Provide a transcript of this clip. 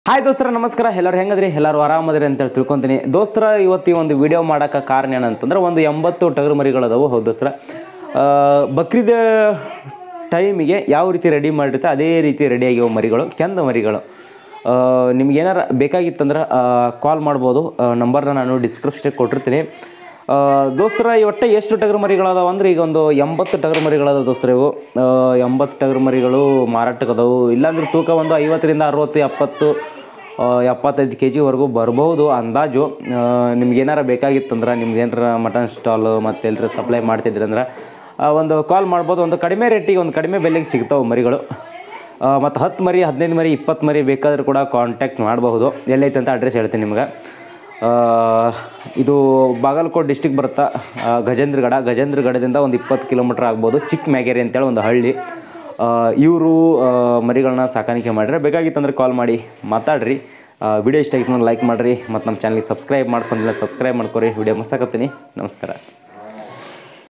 hi ದೋಸ್ತರ ನಮಸ್ಕಾರ ಎಲ್ಲರೂ ಹೆಂಗದ್ರಿ ಎಲ್ಲರೂ ಆರಾಮದ್ರಿ ಅಂತೇಳಿ ತಿಳ್ಕೊತೀನಿ ದೋಸ್ತರ ಇವತ್ತು ಈ ಒಂದು ವಿಡಿಯೋ ಮಾಡೋಕೆ ಕಾರಣ ಏನಂತಂದ್ರೆ ಒಂದು ಎಂಬತ್ತು ಟಗರು ಮರಿಗಳದಾವು ಹೌದು ದೋಸ್ತರ ಆ, ಬಕ್ರೀದ್ ಟೈಮಿಗೆ ಯಾವ ರೀತಿ ರೆಡಿ ಮಾಡಿರುತ್ತೆ ಅದೇ ರೀತಿ ರೆಡಿ ಆಗಿವೆ ಮರಿಗಳು ಕೆಂದ ಮರಿಗಳು ಆ, ನಿಮ್ಗೆ ಏನಾರ ಬೇಕಾಗಿತ್ತಂದ್ರೆ ಕಾಲ್ ಮಾಡ್ಬೋದು ನಂಬರ್ನ ನಾನು ಡಿಸ್ಕ್ರಿಪ್ಷನ್ಗೆ ಕೊಟ್ಟಿರ್ತೀನಿ ಆ, ದೋಸ್ತರ ಇವಟ್ಟೆ ಎಷ್ಟು ಟಗರು ಮರಿಗಳದಾವ ಅಂದ್ರೆ ಈಗ ಒಂದು ಎಂಬತ್ತು ಟಗರು ಮರಿಗಳದಾವ ದೋಸ್ತರ ಇವು ಆ, ಎಂಬತ್ತು ಟಗರು ಮರಿಗಳು ಮಾರಾಟಕ್ಕೆ ಅದಾವು ಇಲ್ಲಾಂದ್ರೆ ತೂಕ ಒಂದು ಐವತ್ತರಿಂದ ಅರವತ್ತು ಎಪ್ಪತ್ತು ಆ, ಎಪ್ಪತ್ತೈದು ಕೆ ಜಿವರೆಗೂ ಬರ್ಬೋದು ಅಂದಾಜು ನಿಮ್ಗೆ ಏನಾರ ಬೇಕಾಗಿತ್ತಂದ್ರೆ ನಿಮ್ಗೆ ಏನಾರ ಮಟನ್ ಸ್ಟಾಲು ಮತ್ತು ಎಲ್ಲರ ಸಪ್ಲೈ ಮಾಡ್ತಿದ್ರಿ ಅಂದ್ರೆ ಆ, ಒಂದು ಕಾಲ್ ಮಾಡ್ಬೋದು ಒಂದು ಕಡಿಮೆ ರೇಟಿಗೆ ಒಂದು ಕಡಿಮೆ ಬೆಲೆಗೆ ಸಿಗ್ತಾವೆ ಮರಿಗಳು ಮತ್ತು ಹತ್ತು ಮರಿ ಹದಿನೈದು ಮರಿ ಇಪ್ಪತ್ತು ಮರಿ ಬೇಕಾದರೂ ಕೂಡ ಕಾಂಟ್ಯಾಕ್ಟ್ ಮಾಡಬಹುದು ಎಲ್ಲೈತೆ ಅಂತ ಅಡ್ರೆಸ್ ಹೇಳ್ತೀನಿ ನಿಮ್ಗೆ ಆ, ಇದು ಬಾಗಲಕೋಟೆ ಡಿಸ್ಟಿಕ್ ಬರುತ್ತಾ ಆ, ಗಜೇಂದ್ರಗಡ ಗಜೇಂದ್ರಗಡದಿಂದ ಒಂದು ಇಪ್ಪತ್ತು ಕಿಲೋಮೀಟ್ರ್ ಆಗ್ಬೋದು ಚಿಕ್ಕ ಮ್ಯಾಗೇರಿ ಅಂತೇಳಿ ಒಂದು ಹಳ್ಳಿ ಇವರು ಮರಿಗಳನ್ನ ಸಾಕಾಣಿಕೆ ಮಾಡಿದ್ರೆ ಬೇಕಾಗಿತ್ತಂದ್ರೆ ಕಾಲ್ ಮಾಡಿ ಮಾತಾಡ್ರಿ ವಿಡಿಯೋ ಇಷ್ಟ ಆಗಿತ್ತು ಲೈಕ್ ಮಾಡಿರಿ ಮತ್ತು ನಮ್ಮ ಚಾನಲ್ಗೆ ಸಬ್ಸ್ಕ್ರೈಬ್ ಮಾಡ್ಕೊಂಡಿಲ್ಲ ಸಬ್ಸ್ಕ್ರೈಬ್ ಮಾಡ್ಕೊರಿ ವಿಡಿಯೋ ಮುಸಾಕತ್ತೀನಿ ನಮಸ್ಕಾರ